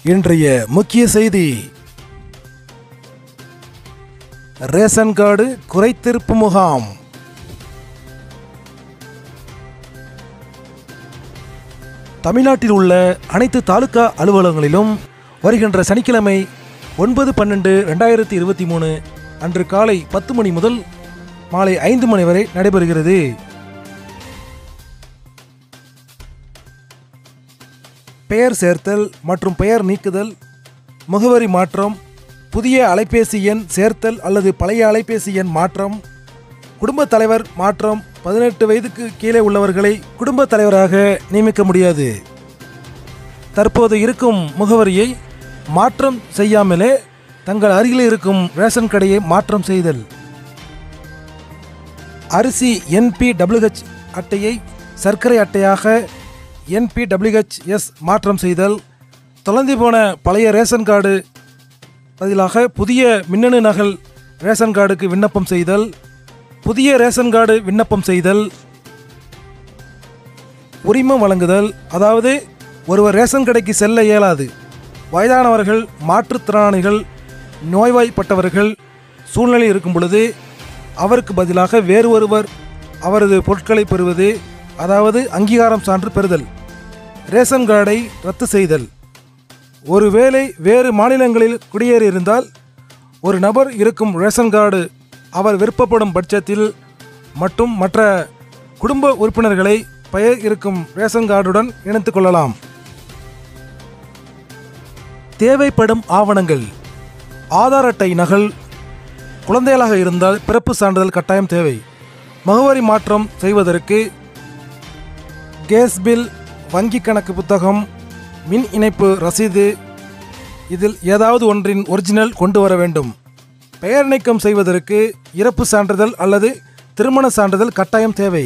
இன்றைய முக்கிய செய்தி ரேஷன் கார்டு குறைத்திருப்பு முகாம் தமிழ்நாட்டில் உள்ள அனைத்து தாலுகா அலுவலகங்களிலும் வருகின்ற சனிக்கிழமை ஒன்பது பன்னெண்டு ரெண்டாயிரத்தி இருபத்தி மூணு அன்று காலை பத்து மணி முதல் மாலை ஐந்து மணி வரை நடைபெறுகிறது பெயர் சேர்த்தல் மற்றும் பெயர் நீக்குதல் முகவரி மாற்றம் புதிய அலைபேசி எண் சேர்த்தல் அல்லது பழைய அலைபேசி எண் மாற்றம் குடும்பத் தலைவர் மாற்றம் பதினெட்டு வயதுக்கு கீழே உள்ளவர்களை குடும்பத் தலைவராக நியமிக்க முடியாது தற்போது இருக்கும் முகவரியை மாற்றம் செய்யாமலே தங்கள் அருகில் இருக்கும் ரேஷன் கடையை மாற்றம் செய்தல் அரிசி என்பி டபிள்யூஹெச் அட்டையை சர்க்கரை அட்டையாக என்பி டபிள்யூஹெச் எஸ் மாற்றம் செய்தல் தொலைந்து போன பழைய ரேஷன் கார்டு பதிலாக புதிய மின்னணு நகல் ரேஷன் கார்டுக்கு விண்ணப்பம் செய்தல் புதிய ரேஷன் கார்டு விண்ணப்பம் செய்தல் உரிமம் வழங்குதல் அதாவது ஒருவர் ரேஷன் கடைக்கு செல்ல இயலாது வயதானவர்கள் மாற்றுத்திறனாளிகள் நோய்வாய்ப்பட்டவர்கள் சூழ்நிலை இருக்கும் பொழுது அவருக்கு பதிலாக வேறு ஒருவர் அவரது பொருட்களை பெறுவது அதாவது அங்கீகாரம் சான்று பெறுதல் ரேஷன் கார்டை ரத்து செய்தல் ஒருவேளை வேறு மாநிலங்களில் குடியேறியிருந்தால் ஒரு நபர் இருக்கும் ரேஷன் கார்டு அவர் விருப்பப்படும் பட்சத்தில் மற்றும் மற்ற குடும்ப உறுப்பினர்களை பெயர் இருக்கும் ரேஷன் கார்டுடன் இணைத்துக் கொள்ளலாம் தேவைப்படும் ஆவணங்கள் ஆதார் அட்டை நகல் குழந்தைகளாக இருந்தால் பிறப்பு சான்றிதழ் கட்டாயம் தேவை முகவரி மாற்றம் செய்வதற்கு கேஸ் பில் வங்கி கணக்கு புத்தகம் மின் இணைப்பு ரசீது இதில் ஏதாவது ஒன்றின் ஒரிஜினல் கொண்டு வர வேண்டும் பெயர் நீக்கம் செய்வதற்கு இறப்பு சான்றிதழ் அல்லது திருமண சான்றிதழ் கட்டாயம் தேவை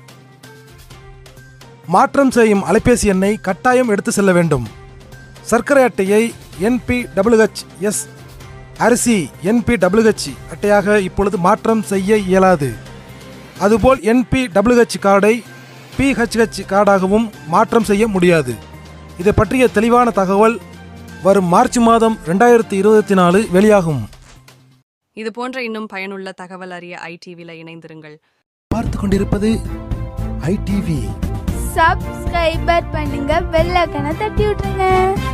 மாற்றம் செய்யும் அலைபேசி எண்ணை கட்டாயம் எடுத்து செல்ல வேண்டும் சர்க்கரை அட்டையை என்பி டபிள்யூஹெச் எஸ் அரிசி என்பி டபிள்யூஹெச் அட்டையாக இப்பொழுது மாற்றம் செய்ய இயலாது அதுபோல் என்பி டபிள்யூஹெச் கார்டை பிஹெச்ஹெச் கார்டாகவும் மாற்றம் செய்ய முடியாது இதை பற்றிய தெளிவான தகவல் வரும் மார்ச் மாதம் ரெண்டாயிரத்தி இருபத்தி நாலு வெளியாகும் இது போன்ற இன்னும் பயனுள்ள தகவல் அறிய ஐடிவில இணைந்திருங்கள் பார்த்து கொண்டிருப்பது ஐடிவி சப்ஸ்கிரைபர் பண்ணுங்க பெல் ஐக்கனை தட்டி விட்டுருங்க